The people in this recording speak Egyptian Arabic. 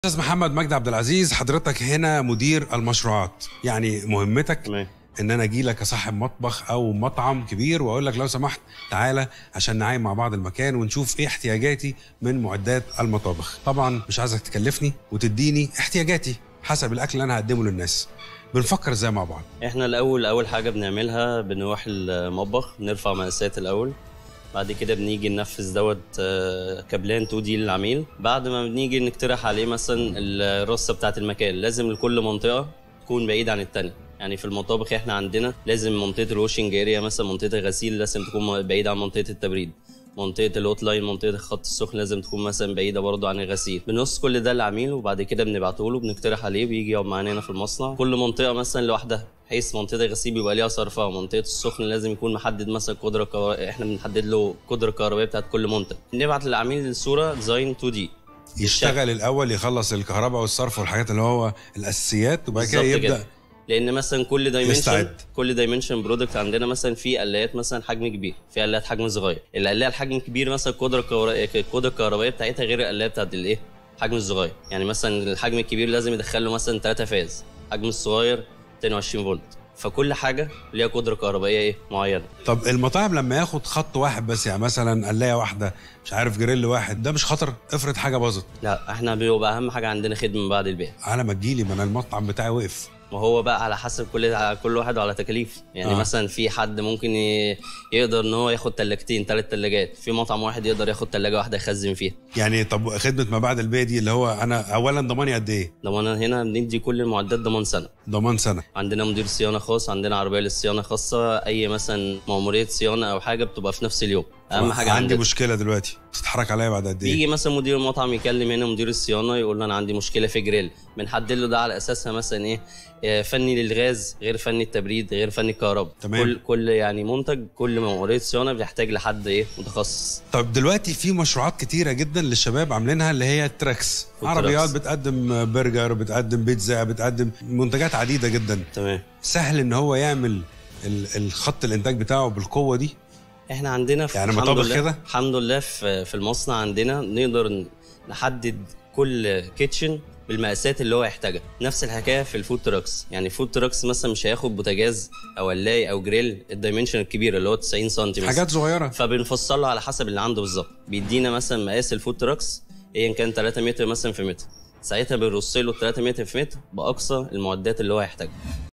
استاذ محمد مجدي عبد العزيز حضرتك هنا مدير المشروعات يعني مهمتك تمام ان انا اجي لك كصاحب مطبخ او مطعم كبير واقول لك لو سمحت تعالى عشان نعاين مع بعض المكان ونشوف ايه احتياجاتي من معدات المطابخ طبعا مش عايزك تكلفني وتديني احتياجاتي حسب الاكل اللي انا هقدمه للناس بنفكر ازاي مع بعض احنا الاول اول حاجه بنعملها بنروح المطبخ نرفع مقاسات الاول بعد كده بنيجي ننفذ دوت آه، كابلان 2 دي للعميل بعد ما بنيجي نقترح عليه مثلا الرصه بتاعه المكان لازم لكل منطقه تكون بعيد عن التانية يعني في المطابخ احنا عندنا لازم منطقه الواشنج اريا مثلا منطقه الغسيل لازم تكون بعيده عن منطقه التبريد منطقه الهوت لاين منطقه الخط السخن لازم تكون مثلا بعيده برضه عن الغسيل بنص كل ده للعميل وبعد كده بنبعته له بنقترح عليه بيجي يقعد معانا هنا في المصنع كل منطقه مثلا لوحدها بحيث منطقه الغسيل بيبقى ليها صرفها ومنطقه السخن لازم يكون محدد مثلا قدره كهر... احنا بنحدد له القدره الكهربائيه بتاعت كل منتج نبعت للعميل الصوره ديزاين 2 دي يشتغل الاول يخلص الكهرباء والصرف والحاجات اللي هو الاساسيات وبعد كده بالظبط يبدا كده. لان مثلا كل دايمنشن يستعد. كل دايمنشن برودكت عندنا مثلا في قلايات مثلا حجم كبير في قلايات حجم صغير القلايه الحجم الكبير مثلا القدره الكهربائيه القدره الكهربائيه بتاعتها غير القلايه بتاعت الايه الحجم الصغير يعني مثلا الحجم الكبير لازم يدخل له مثلا 3 فاز الحجم الصغير 22 فولت فكل حاجه ليها قدره كهربائيه ايه معينه طب المطاعم لما ياخد خط واحد بس يعني مثلا قلايه واحده مش عارف جريل واحد ده مش خطر افرض حاجه باظت لا احنا بيبقى اهم حاجه عندنا خدمه بعد البيع على ما تجيلي ما انا المطعم بتاعي وقف وهو بقى على حسب كل على كل واحد وعلى تكاليف يعني آه. آه. مثلا في حد ممكن ي- يقدر ان هو ياخد تلاجتين ثلاث تلاجات في مطعم واحد يقدر ياخد تلاجه واحده يخزن فيها يعني طب خدمه ما بعد البيع دي اللي هو انا اولا ضماني قد ايه ضمان هنا بندي كل المعدات ضمان سنه ضمان سنه عندنا مدير صيانه خاص عندنا عربيه للصيانه خاصه اي مثلا مأموريه صيانه او حاجه بتبقى في نفس اليوم اهم حاجه عندي عندنا مشكله دلوقتي تتحرك عليا بعد قد ايه بيجي مثلا مدير المطعم يكلم هنا مدير الصيانه يقول له انا عندي مشكله في جريل بنحدد له ده على اساسها مثلا ايه آه، فني للغاز غير فني التبريد غير فني الكهرباء تمام. كل كل يعني منتج كل مأموريه صيانه بيحتاج لحد ايه متخصص طب دلوقتي في مشروعات كتيره جدا للشباب عاملينها اللي هي التراكس فود عربيات تراكس. بتقدم برجر بتقدم بيتزا بتقدم منتجات عديده جدا تمام سهل ان هو يعمل ال- الخط الانتاج بتاعه بالقوه دي احنا عندنا في يعني الحمد مطابخ لله- كده؟ الحمد لله في في المصنع عندنا نقدر ن- نحدد كل كيتشن بالمقاسات اللي هو يحتاجها نفس الحكايه في الفود تراكس يعني الفود تراكس مثلا مش هياخد بوتاجاز او قلاي او جريل الدايمنشن الكبير اللي هو 90 سم مثلا حاجات صغيره فبنفصله على حسب اللي عنده بالظبط بيدينا مثلا مقاس الفود تراكس ايا كان 3 متر مثلا في متر ساعتها بنرص له 3 متر في متر باقصى المعدات اللي هو يحتاجها